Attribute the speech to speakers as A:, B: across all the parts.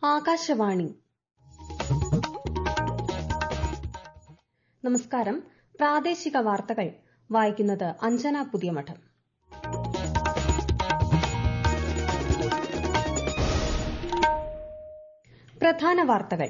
A: ആകാശവാണി നമസ്കാരം പ്രാദേശിക വാർത്തകൾ വായിക്കുന്നത് അഞ്ജന പുതിയമഠം പ്രധാന വാർത്തകൾ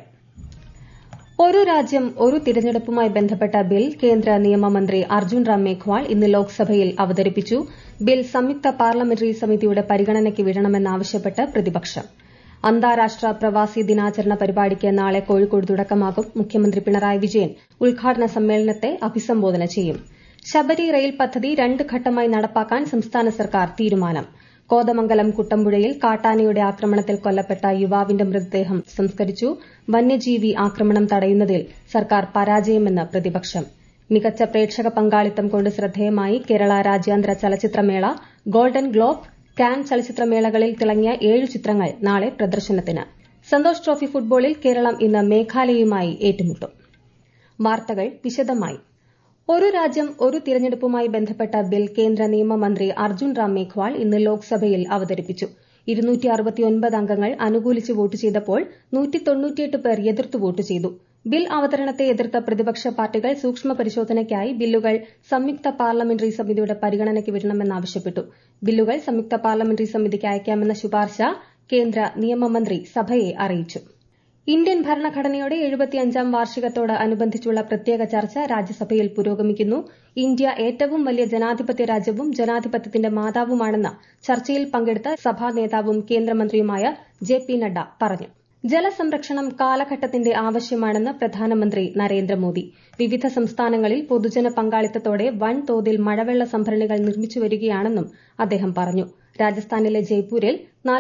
A: ഒരു രാജ്യം ഒരു തിരഞ്ഞെടുപ്പുമായി ബന്ധപ്പെട്ട ബിൽ കേന്ദ്ര നിയമമന്ത്രി അർജുൻ റാം മേഘ്വാൾ ഇന്ന് ലോക്സഭയിൽ അവതരിപ്പിച്ചു ബിൽ സംയുക്ത പാർലമെന്ററി സമിതിയുടെ പരിഗണനയ്ക്ക് വിടണമെന്നാവശ്യപ്പെട്ട് പ്രതിപക്ഷം അന്താരാഷ്ട്ര പ്രവാസി ദിനാചരണ പരിപാടിക്ക് നാളെ കോഴിക്കോട് തുടക്കമാകും മുഖ്യമന്ത്രി പിണറായി വിജയൻ ഉദ്ഘാടന സമ്മേളനത്തെ അഭിസംബോധന ചെയ്യും ശബരി റെയിൽ പദ്ധതി രണ്ട് ഘട്ടമായി നടപ്പാക്കാൻ സംസ്ഥാന സർക്കാർ തീരുമാനം കോതമംഗലം കുട്ടമ്പുഴയിൽ കാട്ടാനയുടെ ആക്രമണത്തിൽ കൊല്ലപ്പെട്ട യുവാവിന്റെ മൃതദേഹം സംസ്കരിച്ചു വന്യജീവി ആക്രമണം തടയുന്നതിൽ സർക്കാർ പരാജയമെന്ന് പ്രതിപക്ഷം മികച്ച പ്രേക്ഷക പങ്കാളിത്തം കൊണ്ട് ശ്രദ്ധേയമായി കേരള രാജ്യാന്തര ചലച്ചിത്രമേള ഗോൾഡൻ ഗ്ലോബ് കാൻ ചലച്ചിത്രമേളകളിൽ തിളങ്ങിയ ഏഴു ചിത്രങ്ങൾ നാളെ പ്രദർശനത്തിന് സന്തോഷ് ട്രോഫി ഫുട്ബോളിൽ കേരളം ഇന്ന് മേഘാലയയുമായി ഏറ്റുമുട്ടും വാർത്തകൾ വിശദമായി ഒരു രാജ്യം ഒരു തിരഞ്ഞെടുപ്പുമായി ബന്ധപ്പെട്ട ബിൽ കേന്ദ്ര നിയമമന്ത്രി അർജുൻ റാം മേഘ്വാൾ ഇന്ന് ലോക്സഭയിൽ അവതരിപ്പിച്ചു അംഗങ്ങൾ അനുകൂലിച്ച് വോട്ട് ചെയ്തപ്പോൾ പേർ എതിർത്ത് വോട്ട് ചെയ്തു ബിൽ അവതരണത്തെ എതിർത്ത പ്രതിപക്ഷ പാർട്ടികൾ സൂക്ഷ്മ പരിശോധനയ്ക്കായി ബില്ലുകൾ സംയുക്ത പാർലമെന്ററി സമിതിയുടെ പരിഗണനയ്ക്ക് വിടണമെന്നാവശ്യപ്പെട്ടു ബില്ലുകൾ സംയുക്ത പാർലമെന്ററി സമിതിക്ക് അയക്കാമെന്ന ശുപാർശ കേന്ദ്ര നിയമമന്ത്രി സഭയെ അറിയിച്ചു ഇന്ത്യൻ ഭരണഘടനയുടെ എഴുപത്തിയഞ്ചാം വാർഷികത്തോട് അനുബന്ധിച്ചുള്ള പ്രത്യേക ചർച്ച രാജ്യസഭയിൽ പുരോഗമിക്കുന്നു ഇന്ത്യ ഏറ്റവും വലിയ ജനാധിപത്യ രാജ്യവും ജനാധിപത്യത്തിന്റെ മാതാവുമാണെന്ന് ചർച്ചയിൽ പങ്കെടുത്ത സഭാ നേതാവും കേന്ദ്രമന്ത്രിയുമായ ജെ പി നഡ്ഡ പറഞ്ഞു ജലസംരക്ഷണം കാലഘട്ടത്തിന്റെ ആവശ്യമാണെന്ന് പ്രധാനമന്ത്രി നരേന്ദ്രമോദി വിവിധ സംസ്ഥാനങ്ങളിൽ പൊതുജന പങ്കാളിത്തത്തോടെ വൻതോതിൽ മഴവെള്ള സംഭരണികൾ നിർമ്മിച്ചു വരികയാണെന്നും അദ്ദേഹം പറഞ്ഞു രാജസ്ഥാനിലെ ജയ്പൂരിൽ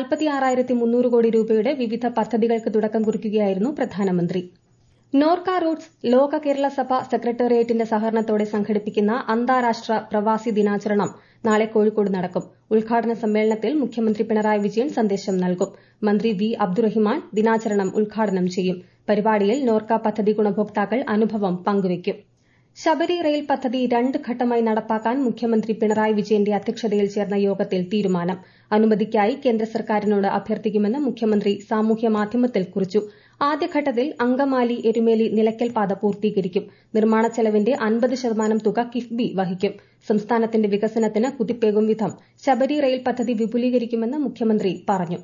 A: കോടി രൂപയുടെ വിവിധ പദ്ധതികൾക്ക് തുടക്കം കുറിക്കുകയായിരുന്നു പ്രധാനമന്ത്രി നോർക്ക റൂട്ട്സ് ലോക കേരള സഭ സെക്രട്ടേറിയറ്റിന്റെ സഹകരണത്തോടെ സംഘടിപ്പിക്കുന്ന അന്താരാഷ്ട്ര പ്രവാസി ദിനാചരണം നാളെ കോഴിക്കോട് നടക്കും ഉദ്ഘാടന സമ്മേളനത്തിൽ മുഖ്യമന്ത്രി പിണറായി വിജയൻ സന്ദേശം നൽകും മന്ത്രി വി അബ്ദുറഹിമാൻ ദിനാചരണം ഉദ്ഘാടനം ചെയ്യും പരിപാടിയിൽ നോർക്ക പദ്ധതി ഗുണഭോക്താക്കൾ അനുഭവം പങ്കുവയ്ക്കും ശബരി റെയിൽ പദ്ധതി രണ്ട് ഘട്ടമായി നടപ്പാക്കാൻ മുഖ്യമന്ത്രി പിണറായി വിജയന്റെ അധ്യക്ഷതയിൽ ചേർന്ന യോഗത്തിൽ തീരുമാനം അനുമതിക്കായി കേന്ദ്ര സർക്കാരിനോട് അഭ്യർത്ഥിക്കുമെന്ന് മുഖ്യമന്ത്രി സാമൂഹ്യ മാധ്യമത്തിൽ കുറിച്ചു ആദ്യഘട്ടത്തിൽ അങ്കമാലി എരുമേലി നിലയ്ക്കൽ പാത പൂർത്തീകരിക്കും നിർമ്മാണ ചെലവിന്റെ അൻപത് ശതമാനം തുക കിഫ്ബി വഹിക്കും സംസ്ഥാനത്തിന്റെ വികസനത്തിന് കുതിപ്പേകും വിധം ശബരി റെയിൽ പദ്ധതി വിപുലീകരിക്കുമെന്ന് മുഖ്യമന്ത്രി പറഞ്ഞു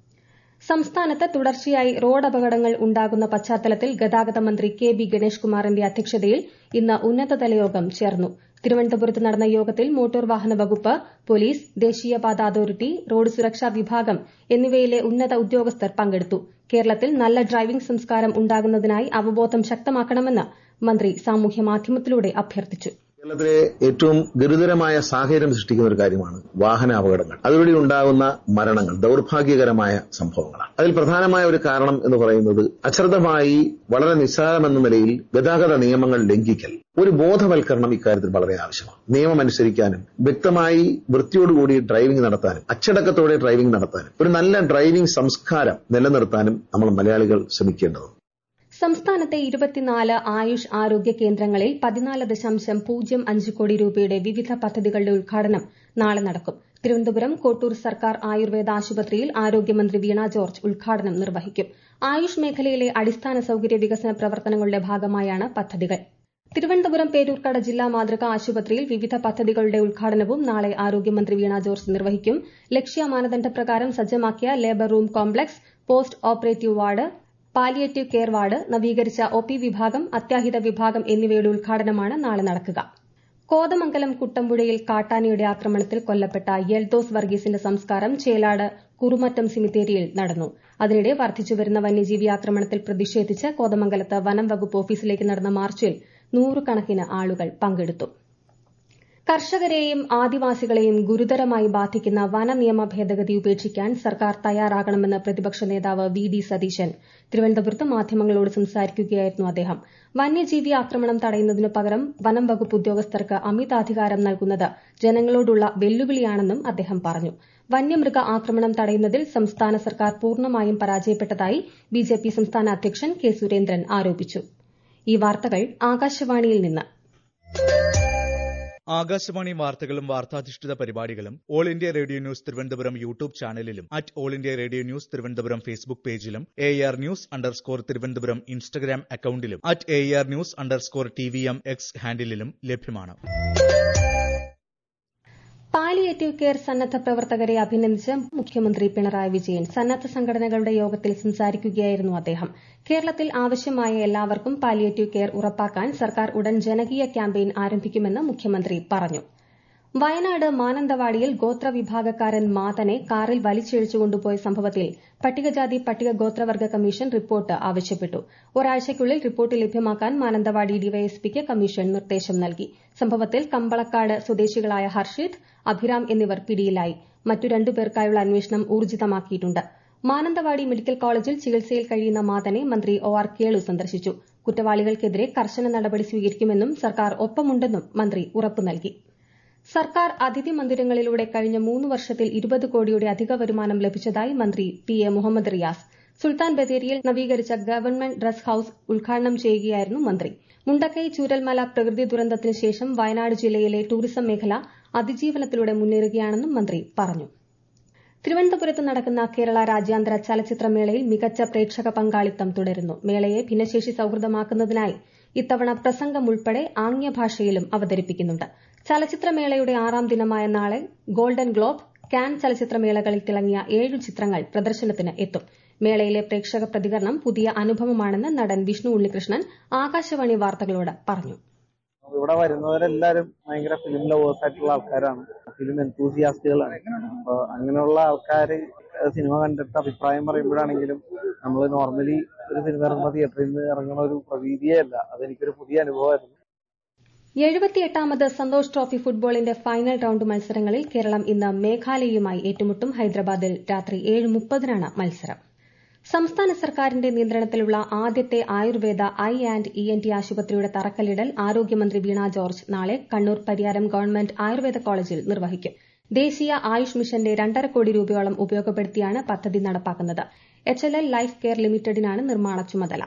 A: സംസ്ഥാനത്ത് തുടർച്ചയായി റോഡ് അപകടങ്ങൾ ഉണ്ടാകുന്ന പശ്ചാത്തലത്തിൽ ഗതാഗത മന്ത്രി കെ ബി ഗണേഷ് കുമാറിന്റെ അധ്യക്ഷതയിൽ ഇന്ന് ഉന്നതതല യോഗം ചേർന്നു തിരുവനന്തപുരത്ത് നടന്ന യോഗത്തിൽ മോട്ടോർ വാഹന വകുപ്പ് പോലീസ് ദേശീയപാത അതോറിറ്റി റോഡ് സുരക്ഷാ വിഭാഗം എന്നിവയിലെ ഉന്നത ഉദ്യോഗസ്ഥർ പങ്കെടുത്തു കേരളത്തിൽ നല്ല ഡ്രൈവിംഗ് സംസ്കാരം ഉണ്ടാകുന്നതിനായി അവബോധം ശക്തമാക്കണമെന്ന് മന്ത്രി സാമൂഹ്യമാധ്യമത്തിലൂടെ അഭ്യർത്ഥിച്ചു
B: കേരളത്തിലെ ഏറ്റവും ഗുരുതരമായ സാഹചര്യം സൃഷ്ടിക്കുന്ന ഒരു കാര്യമാണ് വാഹന അപകടങ്ങൾ അതുവഴി ഉണ്ടാകുന്ന മരണങ്ങൾ ദൌർഭാഗ്യകരമായ സംഭവങ്ങളാണ് അതിൽ പ്രധാനമായ ഒരു കാരണം എന്ന് പറയുന്നത് അശ്രദ്ധമായി വളരെ നിസ്സാരമെന്ന നിലയിൽ ഗതാഗത നിയമങ്ങൾ ലംഘിക്കൽ ഒരു ബോധവൽക്കരണം ഇക്കാര്യത്തിൽ വളരെ ആവശ്യമാണ് നിയമം അനുസരിക്കാനും വ്യക്തമായി വൃത്തിയോടുകൂടി ഡ്രൈവിംഗ് നടത്താനും അച്ചടക്കത്തോടെ ഡ്രൈവിംഗ് നടത്താനും ഒരു നല്ല ഡ്രൈവിംഗ് സംസ്കാരം നിലനിർത്താനും നമ്മൾ മലയാളികൾ ശ്രമിക്കേണ്ടതുണ്ട്
A: സംസ്ഥാനത്തെ ഇരുപത്തിനാല് ആയുഷ് ആരോഗ്യ കേന്ദ്രങ്ങളിൽ പതിനാല് ദശാംശം പൂജ്യം അഞ്ച് കോടി രൂപയുടെ വിവിധ പദ്ധതികളുടെ ഉദ്ഘാടനം നാളെ നടക്കും തിരുവനന്തപുരം കോട്ടൂർ സർക്കാർ ആയുർവേദ ആശുപത്രിയിൽ ആരോഗ്യമന്ത്രി വീണ ജോർജ് ഉദ്ഘാടനം നിർവഹിക്കും ആയുഷ് മേഖലയിലെ അടിസ്ഥാന സൌകര്യ വികസന പ്രവർത്തനങ്ങളുടെ ഭാഗമായാണ് പദ്ധതികൾ തിരുവനന്തപുരം പേരൂർക്കട ജില്ലാ മാതൃകാ ആശുപത്രിയിൽ വിവിധ പദ്ധതികളുടെ ഉദ്ഘാടനവും നാളെ ആരോഗ്യമന്ത്രി വീണ ജോർജ് നിർവഹിക്കും ലക്ഷ്യ മാനദണ്ഡപ്രകാരം സജ്ജമാക്കിയ labour room complex post operative ward palliative care ward നവീകരിച്ച ഒ പി വിഭാഗം അത്യാഹിത വിഭാഗം എന്നിവയുടെ ഉദ്ഘാടനമാണ് നാളെ നടക്കുക കോതമംഗലം കുട്ടമ്പുഴയിൽ കാട്ടാനയുടെ ആക്രമണത്തിൽ കൊല്ലപ്പെട്ട യെൽദോസ് വർഗീസിന്റെ സംസ്കാരം ചേലാട് കുറുമറ്റം സിമിത്തേരിയിൽ നടന്നു അതിനിടെ വർദ്ധിച്ചുവരുന്ന വന്യജീവി ആക്രമണത്തിൽ പ്രതിഷേധിച്ച് കോതമംഗലത്ത് വനം വകുപ്പ് ഓഫീസിലേക്ക് നടന്ന മാർച്ചിൽ നൂറുകണക്കിന് ആളുകൾ പങ്കെടുത്തു കർഷകരെയും ആദിവാസികളെയും ഗുരുതരമായി ബാധിക്കുന്ന വനനിയമ ഭേദഗതി ഉപേക്ഷിക്കാൻ സർക്കാർ തയ്യാറാകണമെന്ന് പ്രതിപക്ഷ നേതാവ് വി ഡി സതീശൻ തിരുവനന്തപുരത്ത് മാധ്യമങ്ങളോട് സംസാരിക്കുകയായിരുന്നു അദ്ദേഹം വന്യജീവി ആക്രമണം തടയുന്നതിനു പകരം വനം വകുപ്പ് ഉദ്യോഗസ്ഥർക്ക് അമിതാധികാരം നൽകുന്നത് ജനങ്ങളോടുള്ള വെല്ലുവിളിയാണെന്നും അദ്ദേഹം പറഞ്ഞു വന്യമൃഗ ആക്രമണം തടയുന്നതിൽ സംസ്ഥാന സർക്കാർ പൂർണ്ണമായും പരാജയപ്പെട്ടതായി ബിജെപി സംസ്ഥാന അധ്യക്ഷൻ കെ സുരേന്ദ്രൻ ആരോപിച്ചു ഈ വാർത്തകൾ ആകാശവാണിയിൽ നിന്ന്
C: ആകാശവാണി വാർത്തകളും വാർത്താധിഷ്ഠിത പരിപാടികളും all India radio news Thiruvananthapuram YouTube ചാനലിലും at all India radio news Thiruvananthapuram Facebook പേജിലും A R news underscore Thiruvananthapuram Instagram അക്കൌണ്ടിലും at A R news underscore T V M X ഹാൻഡിലും ലഭ്യമാണ്
A: പാലിയേറ്റീവ് കെയർ സന്നദ്ധ പ്രവർത്തകരെ അഭിനന്ദിച്ച് മുഖ്യമന്ത്രി പിണറായി വിജയൻ സന്നദ്ധ സംഘടനകളുടെ യോഗത്തിൽ സംസാരിക്കുകയായിരുന്നു അദ്ദേഹം കേരളത്തിൽ ആവശ്യമായ എല്ലാവർക്കും പാലിയേറ്റീവ് കെയർ ഉറപ്പാക്കാൻ സർക്കാർ ഉടൻ ജനകീയ ക്യാമ്പയിൻ ആരംഭിക്കുമെന്ന് മുഖ്യമന്ത്രി പറഞ്ഞു വയനാട് മാനന്തവാടിയിൽ ഗോത്രവിഭാഗക്കാരൻ മാതനെ കാറിൽ വലിച്ചിഴച്ചു കൊണ്ടുപോയ സംഭവത്തിൽ പട്ടികജാതി പട്ടിക ഗോത്രവർഗ കമ്മീഷൻ റിപ്പോർട്ട് ആവശ്യപ്പെട്ടു ഒരാഴ്ചയ്ക്കുള്ളിൽ റിപ്പോർട്ട് ലഭ്യമാക്കാൻ മാനന്തവാടി ഡിവൈഎസ്പിക്ക് കമ്മീഷൻ നിർദ്ദേശം നൽകി സംഭവത്തിൽ കമ്പളക്കാട് സ്വദേശികളായ ഹർഷിത് അഭിരാം എന്നിവർ പിടിയിലായി മറ്റു രണ്ടുപേർക്കായുള്ള അന്വേഷണം ഊർജിതമാക്കിയിട്ടുണ്ട് മാനന്തവാടി മെഡിക്കൽ കോളേജിൽ ചികിത്സയിൽ കഴിയുന്ന മാതനെ മന്ത്രി ഒ ആർ കേളു സന്ദർശിച്ചു കുറ്റവാളികൾക്കെതിരെ കർശന നടപടി സ്വീകരിക്കുമെന്നും സർക്കാർ ഒപ്പമുണ്ടെന്നും മന്ത്രി ഉറപ്പു നൽകി സർക്കാർ അതിഥി മന്ദിരങ്ങളിലൂടെ കഴിഞ്ഞ മൂന്ന് വർഷത്തിൽ ഇരുപത് കോടിയുടെ അധിക വരുമാനം ലഭിച്ചതായി മന്ത്രി പി എ മുഹമ്മദ് റിയാസ് സുൽത്താൻ ബത്തേരിയിൽ നവീകരിച്ച ഗവൺമെന്റ് ഡ്രസ് ഹൌസ് ഉദ്ഘാടനം ചെയ്യുകയായിരുന്നു മന്ത്രി മുണ്ടക്കൈ ചൂരൽമല പ്രകൃതി ദുരന്തത്തിന് ശേഷം വയനാട് ജില്ലയിലെ ടൂറിസം മേഖല അതിജീവനത്തിലൂടെ മുന്നേറുകയാണെന്നും മന്ത്രി പറഞ്ഞു തിരുവനന്തപുരത്ത് നടക്കുന്ന കേരള രാജ്യാന്തര ചലച്ചിത്രമേളയിൽ മികച്ച പ്രേക്ഷക പങ്കാളിത്തം തുടരുന്നു മേളയെ ഭിന്നശേഷി സൌഹൃദമാക്കുന്നതിനായി ഇത്തവണ പ്രസംഗം ഉൾപ്പെടെ ആംഗ്യഭാഷയിലും അവതരിപ്പിക്കുന്നുണ്ട് ചലച്ചിത്രമേളയുടെ ആറാം ദിനമായ നാളെ ഗോൾഡൻ ഗ്ലോബ് കാൻ ചലച്ചിത്രമേളകളിൽ തിളങ്ങിയ ഏഴു ചിത്രങ്ങൾ പ്രദർശനത്തിന് എത്തും മേളയിലെ പ്രേക്ഷക പ്രതികരണം പുതിയ അനുഭവമാണെന്ന് നടൻ വിഷ്ണു ഉണ്ണികൃഷ്ണൻ ആകാശവാണി വാർത്തകളോട് പറഞ്ഞു
D: ഇവിടെ വരുന്നവരെല്ലാരും ഭയങ്കര ഫിലിം ലവേഴ്സ് ആയിട്ടുള്ള ആൾക്കാരാണ് ഫിലിം എന്തൂസിയാസ്റ്റുകളാണ് അപ്പൊ അങ്ങനെയുള്ള ആൾക്കാര് സിനിമ കണ്ടിട്ട് അഭിപ്രായം പറയുമ്പോഴാണെങ്കിലും നമ്മൾ നോർമലി ഒരു സിനിമ ഇറങ്ങുമ്പോൾ തിയേറ്ററിൽ നിന്ന് ഇറങ്ങുന്ന ഒരു പ്രതീതിയേ അല്ല അതെനിക്കൊരു പുതിയ അനുഭവമായിരുന്നു
A: എഴുപത്തിയെട്ടാമത് സന്തോഷ് ട്രോഫി ഫുട്ബോളിന്റെ ഫൈനൽ റൌണ്ട് മത്സരങ്ങളിൽ കേരളം ഇന്ന് മേഘാലയയുമായി ഏറ്റുമുട്ടും ഹൈദരാബാദിൽ രാത്രി ഏഴ് മുപ്പതിനാണ് മത്സരം സംസ്ഥാന സർക്കാരിന്റെ നിയന്ത്രണത്തിലുള്ള ആദ്യത്തെ Ayurveda I and E N T ആശുപത്രിയുടെ തറക്കല്ലിടൽ ആരോഗ്യമന്ത്രി വീണ ജോർജ് നാളെ കണ്ണൂർ പരിയാരം ഗവൺമെന്റ് ആയുർവേദ കോളേജിൽ നിർവഹിക്കും ദേശീയ ആയുഷ് മിഷന്റെ രണ്ടര കോടി രൂപയോളം ഉപയോഗപ്പെടുത്തിയാണ് പദ്ധതി നടപ്പാക്കുന്നത് H L L life care ലിമിറ്റഡിനാണ് നിർമ്മാണ ചുമതല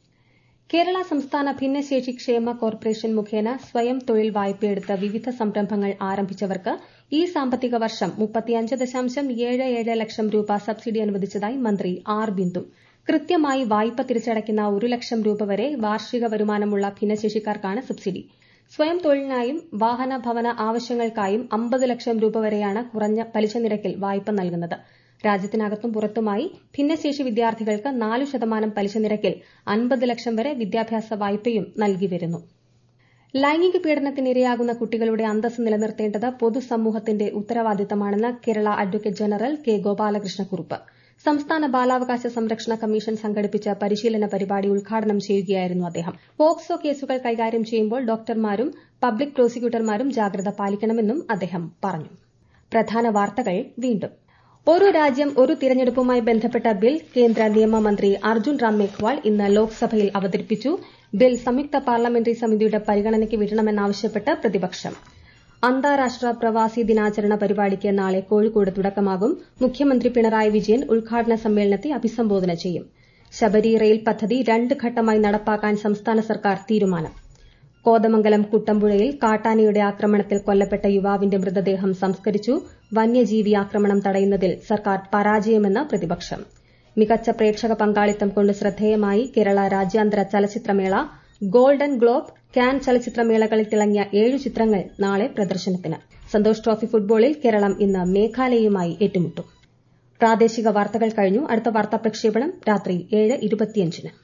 A: കേരള സംസ്ഥാന ഭിന്നശേഷി ക്ഷേമ കോർപ്പറേഷൻ മുഖേന സ്വയം തൊഴിൽ വായ്പയെടുത്ത് വിവിധ സംരംഭങ്ങൾ ആരംഭിച്ചവർക്ക് ഈ സാമ്പത്തിക വർഷം മുപ്പത്തിയഞ്ച് ദശാംശം ഏഴ് ഏഴ് ലക്ഷം രൂപ സബ്സിഡി അനുവദിച്ചതായി മന്ത്രി ആർ ബിന്ദു കൃത്യമായി വായ്പ തിരിച്ചടയ്ക്കുന്ന ഒരു ലക്ഷം രൂപ വരെ വാർഷിക വരുമാനമുള്ള ഭിന്നശേഷിക്കാർക്കാണ് സബ്സിഡി സ്വയം തൊഴിലിനായും വാഹന ഭവന ആവശ്യങ്ങൾക്കായും അമ്പത് ലക്ഷം രൂപ വരെയാണ് കുറഞ്ഞ പലിശ നിരക്കിൽ വായ്പ നൽകുന്നത് രാജ്യത്തിനകത്തും പുറത്തുമായി ഭിന്നശേഷി വിദ്യാർത്ഥികൾക്ക് നാലു ശതമാനം പലിശ നിരക്കിൽ അൻപത് ലക്ഷം വരെ വിദ്യാഭ്യാസ വായ്പയും നൽകി വരുന്നു ലൈംഗിക പീഡനത്തിനിരയാകുന്ന കുട്ടികളുടെ അന്തസ് നിലനിർത്തേണ്ടത് പൊതുസമൂഹത്തിന്റെ ഉത്തരവാദിത്തമാണെന്ന് Kerala advocate general K Gopalakrishna Kurup സംസ്ഥാന ബാലാവകാശ സംരക്ഷണ കമ്മീഷൻ സംഘടിപ്പിച്ച പരിശീലന പരിപാടി ഉദ്ഘാടനം ചെയ്യുകയായിരുന്നു അദ്ദേഹം പോക്സോ കേസുകൾ കൈകാര്യം ചെയ്യുമ്പോൾ ഡോക്ടർമാരും പബ്ലിക് പ്രോസിക്യൂട്ടർമാരും ജാഗ്രത പാലിക്കണമെന്നും അദ്ദേഹം പറഞ്ഞു പ്രധാന വാർത്തകൾ വീണ്ടും ഒരു രാജ്യം ഒരു തിരഞ്ഞെടുപ്പുമായി ബന്ധപ്പെട്ട ബിൽ കേന്ദ്ര നിയമമന്ത്രി അർജുൻ റാം മേഘ്വാൾ ഇന്ന് ലോക്സഭയിൽ അവതരിപ്പിച്ചു ബിൽ സംയുക്ത പാർലമെന്ററി സമിതിയുടെ പരിഗണനയ്ക്ക് വിടണമെന്നാവശ്യപ്പെട്ട് പ്രതിപക്ഷം അന്താരാഷ്ട്ര പ്രവാസി ദിനാചരണ പരിപാടിക്ക് നാളെ കോഴിക്കോട് തുടക്കമാകും മുഖ്യമന്ത്രി പിണറായി വിജയൻ ഉദ്ഘാടന സമ്മേളനത്തെ അഭിസംബോധന ചെയ്യും ശബരി റെയിൽ പദ്ധതി രണ്ട് ഘട്ടമായി നടപ്പാക്കാൻ സംസ്ഥാന സർക്കാർ തീരുമാനം കോതമംഗലം കുട്ടമ്പുഴയിൽ കാട്ടാനയുടെ ആക്രമണത്തിൽ കൊല്ലപ്പെട്ട യുവാവിന്റെ മൃതദേഹം സംസ്കരിച്ചു വന്യജീവി ആക്രമണം തടയുന്നതിൽ സർക്കാർ പരാജയമെന്ന് പ്രതിപക്ഷം മികച്ച പ്രേക്ഷക പങ്കാളിത്തം കൊണ്ട് ശ്രദ്ധേയമായി കേരള രാജ്യാന്തര ചലച്ചിത്രമേള ഗോൾഡൻ ഗ്ലോബ് കാൻ ചലച്ചിത്രമേളകളിൽ തിളങ്ങിയ ഏഴു ചിത്രങ്ങൾ നാളെ പ്രദർശനത്തിന് സന്തോഷ് ട്രോഫി ഫുട്ബോളിൽ കേരളം ഇന്ന് മേഘാലയയുമായി ഏറ്റുമുട്ടും പ്രാദേശിക വാർത്തകൾ കഴിഞ്ഞു അടുത്ത വാർത്താ പ്രക്ഷേപണം രാത്രി ഏഴ് ഇരുപത്തിയഞ്ചിന്